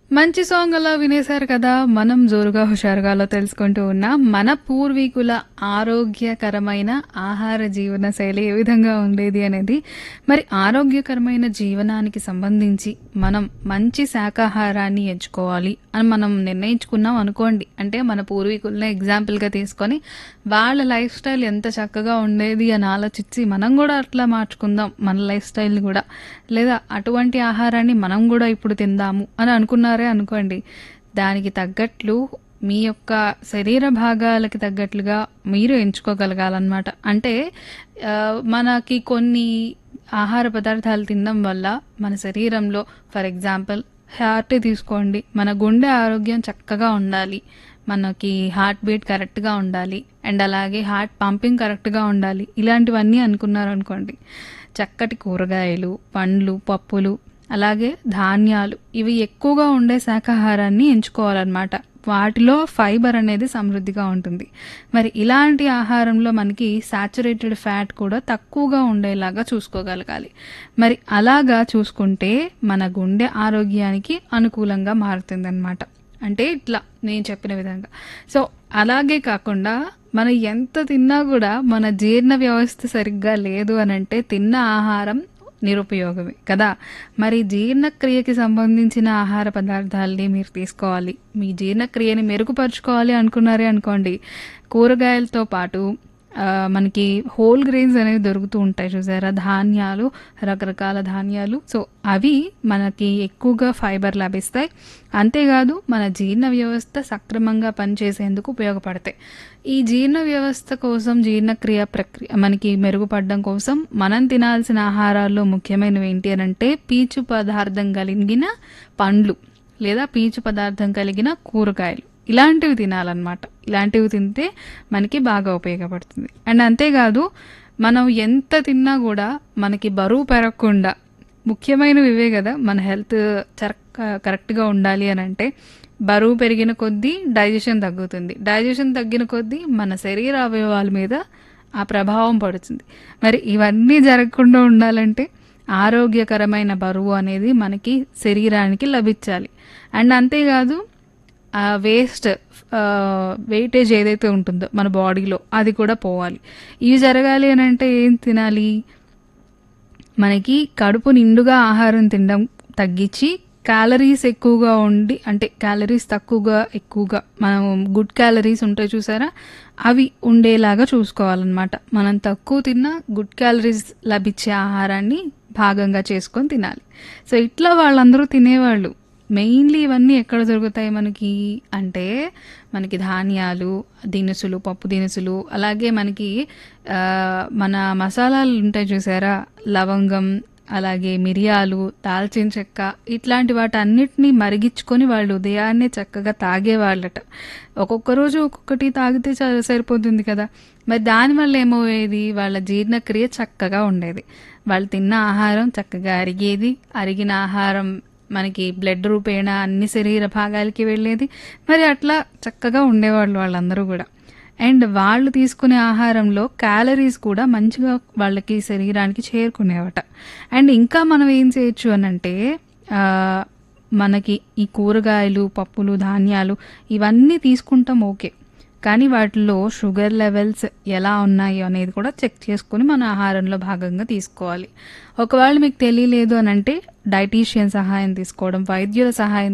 మంచి సాంగ్ అలా వినేశారు కదా మనం జోరుగా హుషారుగాలో తెలుసుకుంటూ ఉన్నాం మన పూర్వీకుల ఆరోగ్యకరమైన ఆహార జీవన శైలి ఏ విధంగా ఉండేది అనేది మరి ఆరోగ్యకరమైన జీవనానికి సంబంధించి మనం మంచి శాకాహారాన్ని ఎంచుకోవాలి అని మనం నిర్ణయించుకున్నాం అనుకోండి అంటే మన పూర్వీకులనే ఎగ్జాంపుల్గా తీసుకొని వాళ్ళ లైఫ్ స్టైల్ ఎంత చక్కగా ఉండేది అని ఆలోచించి మనం కూడా అట్లా మార్చుకుందాం మన లైఫ్ స్టైల్ని కూడా లేదా అటువంటి ఆహారాన్ని మనం కూడా ఇప్పుడు తిందాము అని అనుకున్నారే అనుకోండి దానికి తగ్గట్లు మీ యొక్క శరీర భాగాలకి తగ్గట్లుగా మీరు ఎంచుకోగలగాలన్నమాట అంటే ఆ, మనకి కొన్ని ఆహార పదార్థాలు తినడం వల్ల మన శరీరంలో ఫర్ ఎగ్జాంపుల్ హార్ట్ తీసుకోండి మన గుండె ఆరోగ్యం చక్కగా ఉండాలి మనకి హార్ట్ బీట్ కరెక్ట్గా ఉండాలి అండ్ అలాగే హార్ట్ పంపింగ్ కరెక్ట్గా ఉండాలి ఇలాంటివన్నీ అనుకున్నారు అనుకోండి చక్కటి కూరగాయలు పండ్లు పప్పులు అలాగే ధాన్యాలు ఇవి ఎక్కువగా ఉండే శాకాహారాన్ని ఎంచుకోవాలన్నమాట వాటిలో ఫైబర్ అనేది సమృద్ధిగా ఉంటుంది మరి ఇలాంటి ఆహారంలో మనకి సాచురేటెడ్ ఫ్యాట్ కూడా తక్కువగా ఉండేలాగా చూసుకోగలగాలి మరి అలాగా చూసుకుంటే మన గుండె ఆరోగ్యానికి అనుకూలంగా మారుతుందన్నమాట అంటే ఇట్లా నేను చెప్పిన విధంగా సో అలాగే కాకుండా మనం ఎంత తిన్నా కూడా మన జీర్ణ వ్యవస్థ సరిగ్గా లేదు అని అంటే తిన్న ఆహారం నిరుపయోగమే కదా మరి జీర్ణక్రియకి సంబంధించిన ఆహార పదార్థాలని మీరు తీసుకోవాలి మీ జీర్ణక్రియని మెరుగుపరుచుకోవాలి అనుకున్నారే అనుకోండి కూరగాయలతో పాటు ఆ, మనకి హోల్ గ్రెయిన్స్ అనేవి దొరుకుతూ ఉంటాయి చూసారా ధాన్యాలు రకరకాల ధాన్యాలు సో అవి మనకి ఎక్కువగా ఫైబర్ లభిస్తాయి అంతేకాదు మన జీర్ణ వ్యవస్థ సక్రమంగా పనిచేసేందుకు ఉపయోగపడతాయి ఈ జీర్ణ వ్యవస్థ కోసం జీర్ణక్రియ ప్రక్రియ మనకి మెరుగుపడడం కోసం మనం తినాల్సిన ఆహారాల్లో ముఖ్యమైనవి ఏంటి అని అంటే పీచు పదార్థం కలిగిన పండ్లు లేదా పీచు పదార్థం కలిగిన కూరగాయలు ఇలాంటివి తినాలన్నమాట ఇలాంటివి తింటే మనకి బాగా ఉపయోగపడుతుంది అండ్ అంతేకాదు మనం ఎంత తిన్నా కూడా మనకి బరువు పెరగకుండా ముఖ్యమైనవి ఇవే కదా మన హెల్త్ చరక్ కరెక్ట్గా ఉండాలి అని అంటే బరువు పెరిగిన కొద్దీ డైజెషన్ తగ్గుతుంది డైజెషన్ తగ్గిన కొద్దీ మన శరీర అవయవాల మీద ఆ ప్రభావం పడుతుంది మరి ఇవన్నీ జరగకుండా ఉండాలంటే ఆరోగ్యకరమైన బరువు అనేది మనకి శరీరానికి లభించాలి అండ్ అంతేకాదు ఆ వేస్ట్ వెయిటేజ్ ఏదైతే ఉంటుందో మన బాడీలో అది కూడా పోవాలి ఇవి జరగాలి అని అంటే ఏం తినాలి మనకి కడుపు నిండుగా ఆహారం తినడం తగ్గించి క్యాలరీస్ ఎక్కువగా ఉండి అంటే క్యాలరీస్ తక్కువగా ఎక్కువగా మనం గుడ్ క్యాలరీస్ ఉంటాయి చూసారా అవి ఉండేలాగా చూసుకోవాలన్నమాట మనం తక్కువ తిన్నా గుడ్ క్యాలరీస్ లభించే ఆహారాన్ని భాగంగా చేసుకొని తినాలి సో ఇట్లా వాళ్ళందరూ తినేవాళ్ళు మెయిన్లీ ఇవన్నీ ఎక్కడ దొరుకుతాయి మనకి అంటే మనకి ధాన్యాలు దినుసులు పప్పు దినుసులు అలాగే మనకి ఆ, మన మసాలాలు ఉంటాయి చూసారా లవంగం అలాగే మిరియాలు దాల్చిన చెక్క ఇట్లాంటి వాటి అన్నిటినీ మరిగించుకొని వాళ్ళు ఉదయాన్నే చక్కగా తాగేవాళ్ళట ఒక్కొక్క రోజు ఒక్కొక్కటి తాగితే చ- సరిపోతుంది కదా మరి దానివల్ల ఏమయ్యేది వాళ్ళ జీర్ణక్రియ చక్కగా ఉండేది వాళ్ళు తిన్న ఆహారం చక్కగా అరిగేది అరిగిన ఆహారం మనకి బ్లడ్ రూపేణ అన్ని శరీర భాగాలకి వెళ్ళేది మరి అట్లా చక్కగా ఉండేవాళ్ళు వాళ్ళందరూ కూడా అండ్ వాళ్ళు తీసుకునే ఆహారంలో క్యాలరీస్ కూడా మంచిగా వాళ్ళకి శరీరానికి చేరుకునేవట అండ్ ఇంకా మనం ఏం చేయొచ్చు అని అంటే ఆ, మనకి ఈ కూరగాయలు పప్పులు ధాన్యాలు ఇవన్నీ తీసుకుంటాం ఓకే కానీ వాటిలో షుగర్ లెవెల్స్ ఎలా ఉన్నాయి అనేది కూడా చెక్ చేసుకొని మన ఆహారంలో భాగంగా తీసుకోవాలి ఒకవేళ మీకు తెలియలేదు అని అంటే డైటీషియన్ సహాయం తీసుకోవడం వైద్యుల సహాయం